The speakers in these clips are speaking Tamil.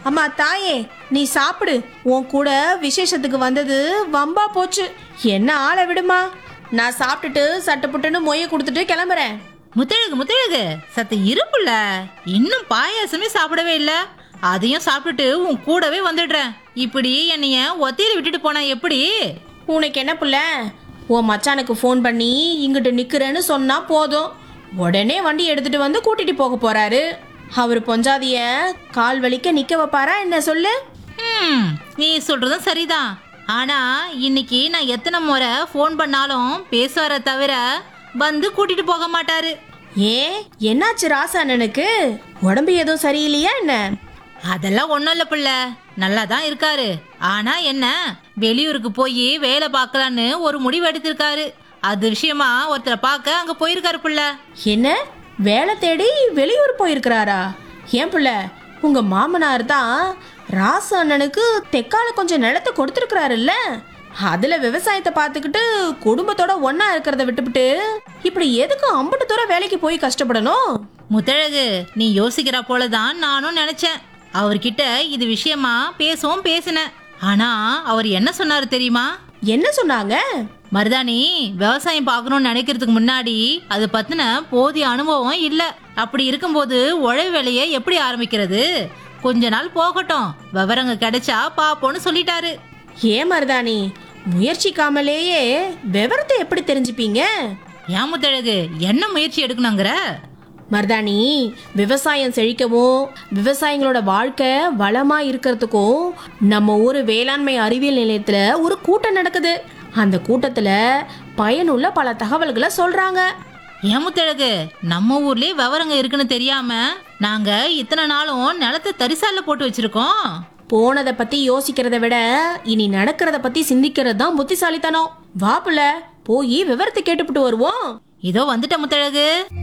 அம்மா தாயே நீ சாப்பிடு உன் கூட விசேஷத்துக்கு வந்தது வம்பா போச்சு என்ன ஆளை விடுமா நான் சாப்பிட்டுட்டு சட்டுப்புட்டுன்னு மொய்ய கொடுத்துட்டு கிளம்புறேன் முத்தழகு முத்தழகு சத்த இருப்புல இன்னும் பாயாசமே சாப்பிடவே இல்ல அதையும் சாப்பிட்டுட்டு உன் கூடவே வந்துடுறேன் இப்படி என்னைய ஒத்தையில விட்டுட்டு போனா எப்படி உனக்கு என்ன புள்ள உன் மச்சானுக்கு ஃபோன் பண்ணி இங்கிட்டு நிக்கிறேன்னு சொன்னா போதும் உடனே வண்டி எடுத்துட்டு வந்து கூட்டிட்டு போக போறாரு அவர் பொஞ்சாதிய கால் வலிக்க நிக்க வைப்பாரா என்ன சொல்லு ம் நீ சொல்றதும் சரிதான் ஆனா இன்னைக்கு நான் எத்தனை முறை ஃபோன் பண்ணாலும் பேசுவார தவிர வந்து கூட்டிட்டு போக மாட்டாரு ஏன் என்னாச்சு ராசா அண்ணனுக்கு உடம்பு எதுவும் சரியில்லையா என்ன அதெல்லாம் ஒன்றும் இல்லை பிள்ளை நல்லா தான் இருக்காரு ஆனா என்ன வெளியூருக்கு போய் வேலை பார்க்கலான்னு ஒரு முடிவு எடுத்திருக்காரு அது விஷயமா ஒருத்தரை பார்க்க அங்க போயிருக்காரு பிள்ளை என்ன வேலை தேடி வெளியூர் போயிருக்கிறாரா ஏன் புள்ள உங்க மாமனார் தான் ராசு அண்ணனுக்கு தெக்கால கொஞ்சம் நிலத்தை கொடுத்துருக்கிறாருல்ல அதுல விவசாயத்தை பார்த்துக்கிட்டு குடும்பத்தோட ஒண்ணா இருக்கிறத விட்டுவிட்டு இப்படி எதுக்கு அம்பட்டு தூரம் வேலைக்கு போய் கஷ்டப்படணும் முத்தழகு நீ யோசிக்கிற போல தான் நானும் நினைச்சேன் அவர்கிட்ட இது விஷயமா பேசவும் பேசினேன் ஆனா அவர் என்ன சொன்னாரு தெரியுமா என்ன சொன்னாங்க மருதாணி விவசாயம் பார்க்கணும்னு நினைக்கிறதுக்கு முன்னாடி அது பத்தின போதிய அனுபவம் இல்ல அப்படி இருக்கும்போது உழவு வேலையை எப்படி ஆரம்பிக்கிறது கொஞ்ச நாள் போகட்டும் விவரங்க கிடைச்சா பாப்போன்னு சொல்லிட்டாரு ஏன் மருதாணி முயற்சிக்காமலேயே விவரத்தை எப்படி தெரிஞ்சுப்பீங்க ஏன் முத்தழகு என்ன முயற்சி எடுக்கணுங்கிற மருதாணி விவசாயம் செழிக்கவும் விவசாயிகளோட வாழ்க்கை வளமா இருக்கிறதுக்கும் நம்ம ஊர் வேளாண்மை அறிவியல் நிலையத்துல ஒரு கூட்டம் நடக்குது அந்த கூட்டத்துல பயனுள்ள பல தகவல்களை சொல்றாங்க ஏன் முத்தழகு நம்ம ஊர்லயே விவரங்க இருக்குன்னு தெரியாம நாங்க இத்தனை நாளும் நிலத்தை தரிசால போட்டு வச்சிருக்கோம் போனதை பத்தி யோசிக்கிறத விட இனி நடக்கிறத பத்தி சிந்திக்கிறது தான் புத்திசாலித்தனம் வா புள்ள போய் விவரத்தை கேட்டுப்புட்டு வருவோம் இதோ வந்துட்ட முத்தழகு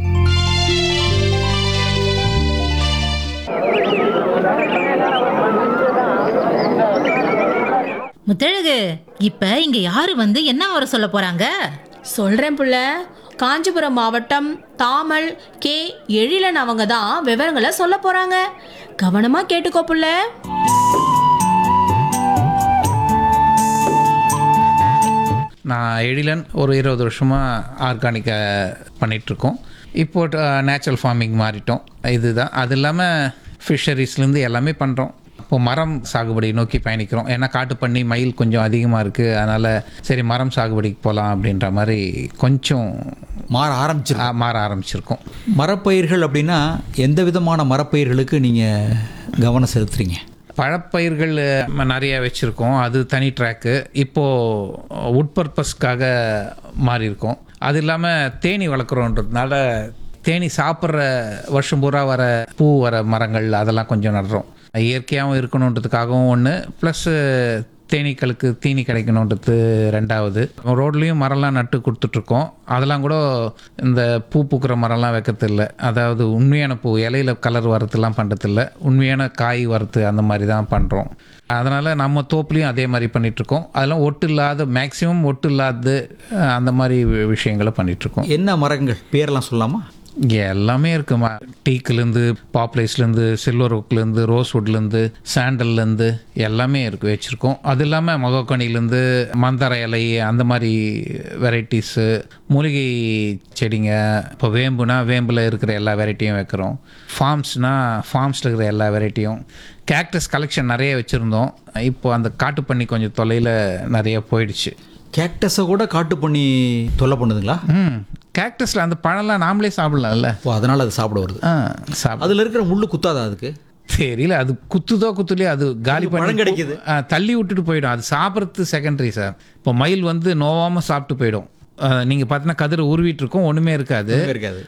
முத்தழகு இப்ப இங்க யாரு வந்து என்ன வர சொல்ல போறாங்க சொல்றேன் புள்ள காஞ்சிபுரம் மாவட்டம் தாமல் கே எழிலன் அவங்க தான் விவரங்களை சொல்ல போறாங்க கவனமா கேட்டுக்கோ புள்ள நான் எழிலன் ஒரு இருபது வருஷமாக ஆர்கானிக்கை பண்ணிகிட்ருக்கோம் இப்போ நேச்சுரல் ஃபார்மிங் மாறிட்டோம் இதுதான் அது இல்லாமல் ஃபிஷரிஸ்லேருந்து எல்லாமே பண்ணுறோம் இப்போ மரம் சாகுபடி நோக்கி பயணிக்கிறோம் ஏன்னா காட்டு பண்ணி மயில் கொஞ்சம் அதிகமாக இருக்குது அதனால் சரி மரம் சாகுபடிக்கு போகலாம் அப்படின்ற மாதிரி கொஞ்சம் மாற ஆரம்பிச்சிரு ஆ, மாற ஆரம்பிச்சிருக்கோம் மரப்பயிர்கள் அப்படின்னா எந்த விதமான மரப்பயிர்களுக்கு நீங்கள் கவனம் செலுத்துறீங்க பழப்பயிர்கள் அஹ், நிறைய வச்சுருக்கோம் அது தனி ட்ராக்கு இப்போது உட் பர்பஸ்க்காக மாறி இருக்கோம் அது இல்லாமல் தேனி வளர்க்குறோன்றதுனால தேனி சாப்பிட்ற வருஷம் பூரா வர பூ வர மரங்கள் அதெல்லாம் கொஞ்சம் நடுறோம் இயற்கையாகவும் இருக்கணுன்றதுக்காகவும் ஒன்று ப்ளஸ்ஸு தேனீக்களுக்கு தீனி கிடைக்கணுன்றது ரெண்டாவது ரோட்லேயும் மரம்லாம் நட்டு கொடுத்துட்ருக்கோம் அதெல்லாம் கூட இந்த பூ பூக்கிற மரம்லாம் வைக்கிறது இல்லை அதாவது உண்மையான பூ இலையில கலர் வரதுலாம் பண்ணுறதில்ல உண்மையான காய் வரது அந்த மாதிரி தான் பண்ணுறோம் அதனால் நம்ம தோப்புலையும் அதே மாதிரி பண்ணிகிட்ருக்கோம் அதெல்லாம் ஒட்டு இல்லாத மேக்ஸிமம் ஒட்டு இல்லாத அஹ், அந்த மாதிரி வி- விஷயங்களை பண்ணிகிட்ருக்கோம் என்ன மரங்கள் பேரெல்லாம் சொல்லலாமா இங்கே எல்லாமே இருக்குமா டீக்குலேருந்து பாப்லேஸ்லேருந்து சில்வர் ஒக்லேருந்து ரோஸ்வுட்லேருந்து சாண்டல்லேருந்து எல்லாமே இருக்கு வச்சுருக்கோம் அது இல்லாமல் மகோக்கனிலேருந்து மந்தார இலை அந்த மாதிரி வெரைட்டிஸு மூலிகை செடிங்க இப்போ வேம்புனா வேம்பில் இருக்கிற எல்லா வெரைட்டியும் வைக்கிறோம் ஃபார்ம்ஸ்னால் ஃபார்ம்ஸில் இருக்கிற எல்லா வெரைட்டியும் கேக்டஸ் கலெக்ஷன் நிறைய வச்சுருந்தோம் இப்போ அந்த காட்டுப்பண்ணி கொஞ்சம் தொலைவில் நிறைய போயிடுச்சு கேக்டஸை கூட காட்டு பண்ணி தொல்லை பண்ணுதுங்களா ம் கேக்டஸில் அந்த பழம்லாம் நாமளே சாப்பிடலாம்ல ஓ அதனால் அது சாப்பிட வருது ஆ சாப்பிட அதில் இருக்கிற முள்ளு குத்தாதா அதுக்கு தெரியல அது குத்துதோ குத்துலையோ அது காலி பண்ணி பழம் கிடைக்குது. ஆ, தள்ளி விட்டுட்டு போயிடும் அது சாப்பிட்றது செகண்டரி சார் இப்போ மயில் வந்து நோவாமல் சாப்பிட்டு போயிடும் நீங்கள் பார்த்தீங்கன்னா கதிரை உருவிட்டு இருக்கும் ஒன்றுமே இருக்காது ஒண்ணுமே இருக்காது.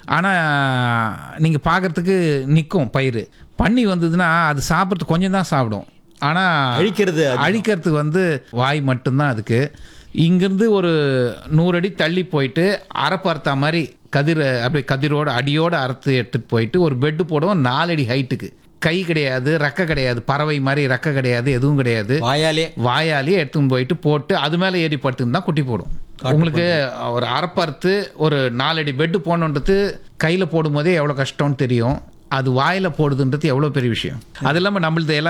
ஆனால் நீங்கள் பார்க்கறதுக்கு நிற்கும் பயிர் பன்னி வந்ததுன்னா அது சாப்பிட்றது கொஞ்சம் தான் சாப்பிடும் ஆனால் அழிக்கிறது அதிகம். அழிக்கிறதுக்கு வந்து வாய் மட்டும்தான் அதுக்கு இங்கேருந்து ஒரு நூறு அடி தள்ளி போயிட்டு அரைப்பறுத்தா மாதிரி கதிரை அப்படியே கதிரோட அடியோட அறுத்து எடுத்துட்டு போயிட்டு ஒரு பெட்டு போடுவோம் நாலடி ஹைட்டுக்கு கை கிடையாது ரெக்க கிடையாது பறவை மாதிரி ரெக்க கிடையாது எதுவும் கிடையாது வாயாலே வாயாலேயே எடுத்துன்னு போயிட்டு போட்டு அது மேலே ஏறி படுத்துன்னு தான் குட்டி போடும் உங்களுக்கு ஒரு அரைப்பறுத்து ஒரு நாலடி பெட்டு போடணுன்றது கையில் போடும்போதே எவ்வளோ கஷ்டம்னு தெரியும் அது வாயில் போடுதுன்றது எவ்வளோ பெரிய விஷயம் அது இல்லாமல் நம்மளது எல்லாம்